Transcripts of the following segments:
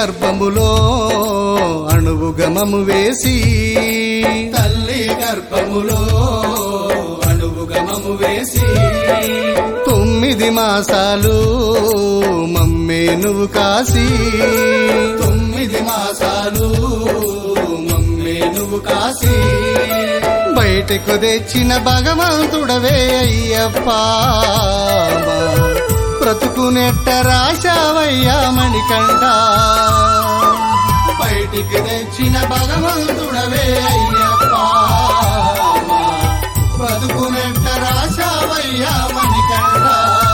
గర్భములో అణువుగమము వేసి తల్లి గర్భములో అణువుగమము వేసి తొమ్మిది మాసాలు మమ్మే నువ్వు కాసి తొమ్మిది మాసాలు మమ్మే నువ్వు కాసి బయటకు తెచ్చిన భగవంతుడవే అయ్యప్ప మా బ్రతుకు నెట్ట రాశావయ్యా మణికంఠ బయటికి తెచ్చిన భగవంతుడవే అయ్యప్ప మా బతుకునెట్ట రాశావయ్యా మణికంఠ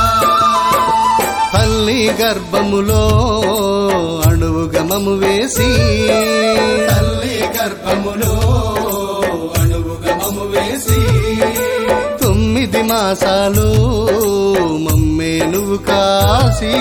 తల్లి గర్భములో అణువుగమము వేసి తల్లి గర్భములో అణువుగమము వేసి తొమ్మిది మాసాలు మమ్మే నువ్వు కాసి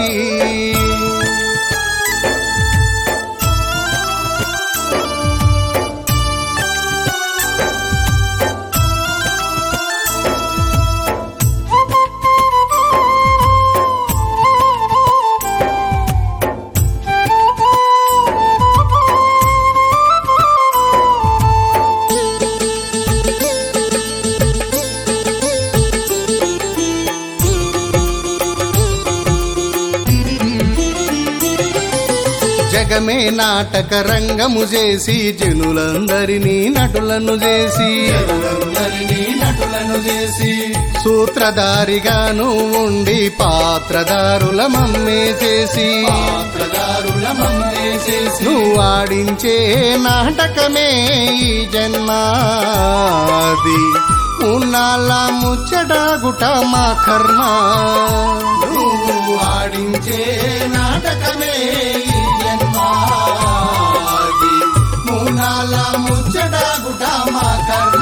జగమే నాటక రంగము చేసి జనులందరినీ నటులను చేసి జనులందరినీ నటులను చేసి సూత్రధారిగాను ఉండి పాత్రధారుల మమ్మే చేసి పాత్రదారుల మమ్మే చేసి నువ్వు ఆడించే నాటకమే ఈ జన్మాది ఉన్నాళ్ళ ముచ్చటాగుట మా కర్మ నువ్వు ఆడించే నాటకమే ఈ జన్మాది మూనాల ముచ్చటాగుట మా కర్మ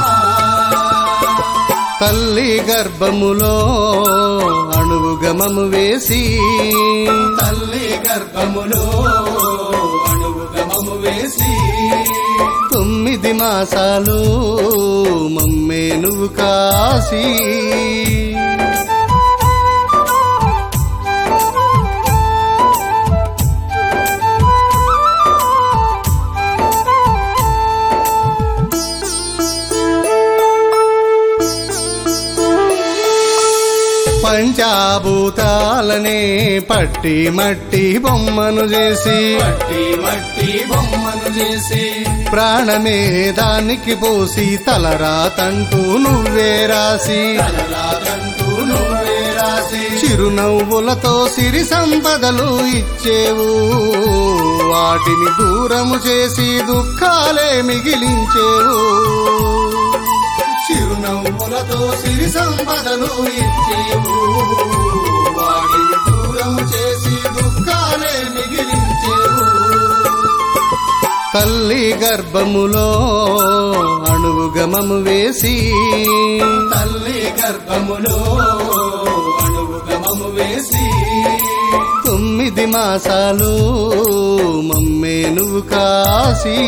తల్లి గర్భములో అణువుగమము వేసి తల్లి గర్భములో అణువుగమము వేసి తొమ్మిది మాసాలు మమ్మే నువ్వు కాసి పంచాభూతాలనే పట్టి మట్టి బొమ్మను చేసి మట్టి మట్టి బొమ్మను చేసి ప్రాణమే దానికి పోసి తలరాతంటూ నువ్వే రాసి తలరాతంటూ నువ్వే రాసి చిరునవ్వులతో సిరి సంపదలు ఇచ్చేవు వాటిని దూరము చేసి దుఃఖాలే మిగిలించేవు చిరునవ్వులతో సిరి సంపదలు ఇచ్చేవు వాడిని దూరము చేసి దుఃఖాలే మిగిలించేవు తల్లి గర్భములో అణువుగమము వేసి తల్లి గర్భములో అణువుగమము వేసి తొమ్మిది మాసాలు మమ్మే నువ్వు కాసి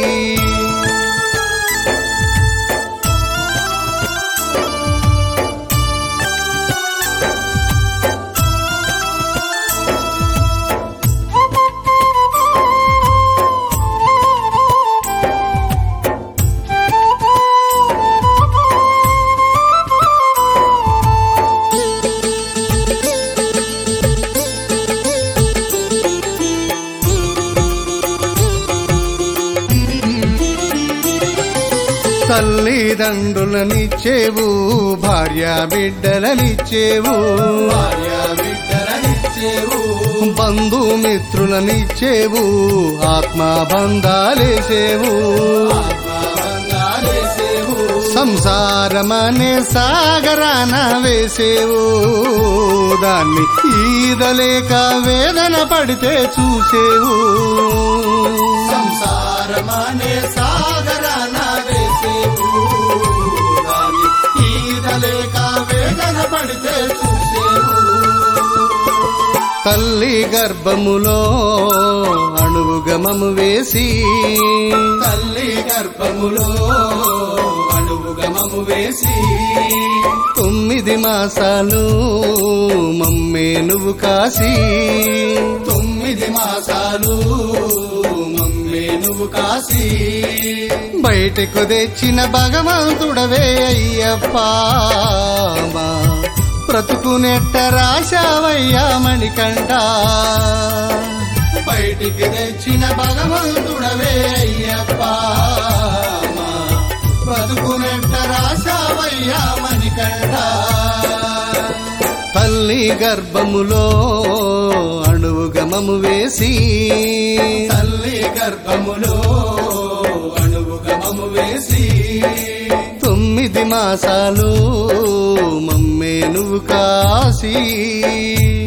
తల్లిదండ్రులనిచ్చేవు భార్య బిడ్డలనిచ్చేవు భార్య బిడ్డలనిచ్చేవు బంధుమిత్రులనిచ్చేవు ఆత్మబంధాలేసేవు ఆత్మబంధాలేసేవు సంసారమనే సాగరాన వేసేవు దాన్ని ఈదలేక వేదన పడితే చూసేవు సంసారమనే సాగరాన వేసేవు దాని ఈదలేక వేదన పడితే చూసేవు తల్లి గర్భములో అణువుగమము వేసి తల్లి గర్భములో అణువుగమము వేసి తొమ్మిది మాసాలు మమ్మే నువ్వు కాసి తొమ్మిది తొమ్మిది మాసాలు మమ్మే నువ్వు కాశీ బయటకు తెచ్చిన భగవంతుడవే అయ్యప్ప మా బ్రతుకునెట్ట రాశావయ్యా మణికంఠ బయటికి తెచ్చిన భగవంతుడవే అయ్యప్ప మా బ్రతుకునెట్ట రాశావయ్యా మణికంఠ తల్లి గర్భములో అణువు గమము వేసి తల్లి గర్భములో అణువు గమము వేసి తొమ్మిది మాసాలు మమ్మే నువ్వు కాసి